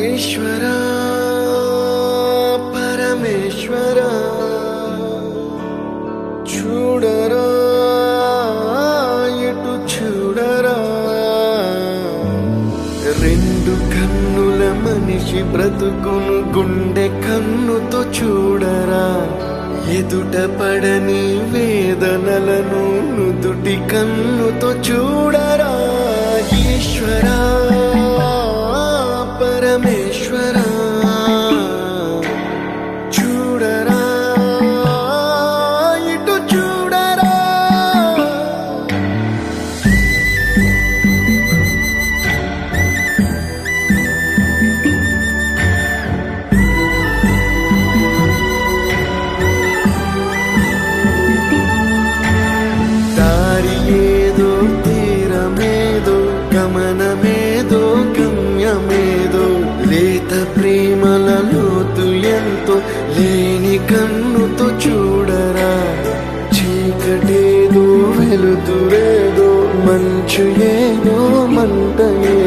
ఈశ్వర పరమేశ్వర చూడరా ఎటు చూడరా రెండు కన్నుల మనిషి బ్రతుకును గుండె కన్నుతో చూడరా ఎదుట పడని వేదనలను నుదుటి కన్నుతో చూడరా ఈశ్వర పరమేశ్వర చూడరా ఇటు చూడరా దారి ఏదో తీరమేదో గమనమేదో గమ్యమేదో లేత ప్రేమల లోతు ఎంతో లేని కన్నుతో చూడరా చీకటేదో వెలుతురేదో మంచు ఏదో మంట